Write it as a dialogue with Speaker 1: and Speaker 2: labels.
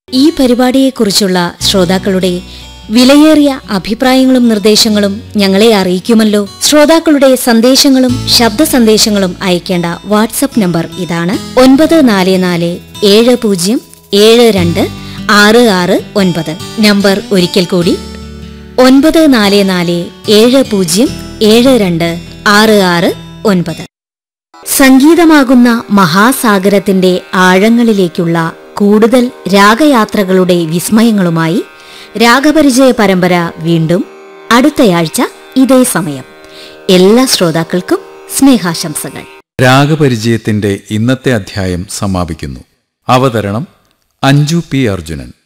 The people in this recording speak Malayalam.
Speaker 1: ഈ പരിപാടിയെക്കുറിച്ചുള്ള ശ്രോതാക്കളുടെ വിലയേറിയ അഭിപ്രായങ്ങളും നിർദ്ദേശങ്ങളും ഞങ്ങളെ അറിയിക്കുമല്ലോ ശ്രോതാക്കളുടെ സന്ദേശങ്ങളും ശബ്ദ സന്ദേശങ്ങളും അയക്കേണ്ട വാട്സപ്പ് നമ്പർ ഇതാണ് ഒൻപത് നാല് നാല് ഏഴ് പൂജ്യം ഏഴ് രണ്ട് ആറ് ആറ് ഒൻപത് നമ്പർ ഒരിക്കൽ കൂടി ഒൻപത് നാല് നാല് ഏഴ് പൂജ്യം ഏഴ് രണ്ട് ആറ് ആറ് ഒൻപത് സംഗീതമാകുന്ന മഹാസാഗരത്തിന്റെ ആഴങ്ങളിലേക്കുള്ള കൂടുതൽ രാഗയാത്രകളുടെ വിസ്മയങ്ങളുമായി രാഗപരിചയ പരമ്പര വീണ്ടും അടുത്തയാഴ്ച ഇതേ സമയം എല്ലാ ശ്രോതാക്കൾക്കും സ്നേഹാശംസകൾ
Speaker 2: രാഗപരിചയത്തിന്റെ ഇന്നത്തെ അധ്യായം സമാപിക്കുന്നു അവതരണം അഞ്ജു പി അർജുനൻ